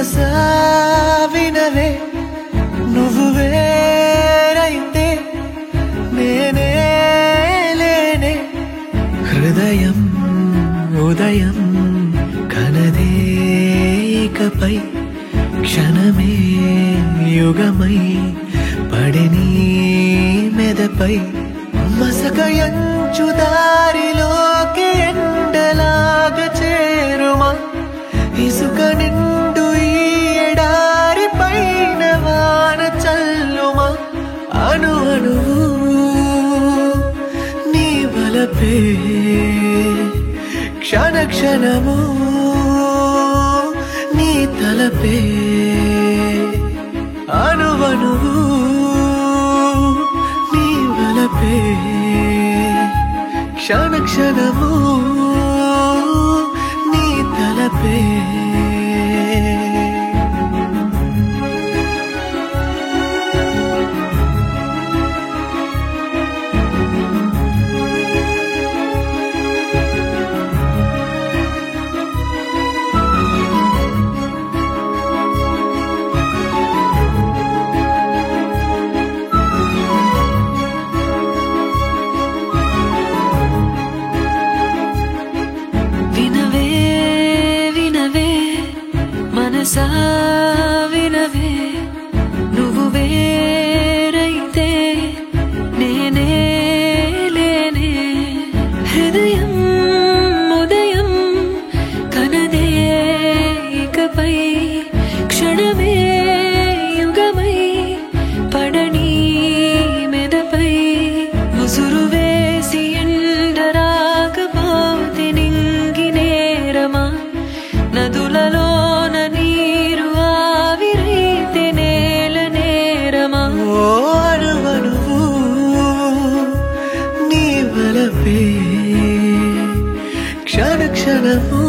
మనసా వినవే నువ్వు వేరైతే నేనే లేనే హృదయం ఉదయం కనదే ఇకపై క్షణమే యుగమై పడిని మెదపై మసక ఎంచు దారిలోకి ఎండలాగ చేరుమా ఇసుక నిండు ఈ ఎడారి పైన వాన చల్లుమా అను అణువు నీ వలపే క్షణ క్షణము నీ తలపే అనువనువు నీ వలపే క్షణ క్షణము నీ తలపే వినవే వినవే మనసా వినవే నువ్వు వేరైతే నేనే లేనే హృదయం ఉదయం కనదే ఇకపై క్షణమే యుగమై పడని మెదపై ముసురు వేసి ఎండరాకపోతే నింగి నేరమా నదులలోన నీరు ఆవిరైతే నేల నేరమా ఓ అరువనువు నీ వలపే క్షణ క్షణము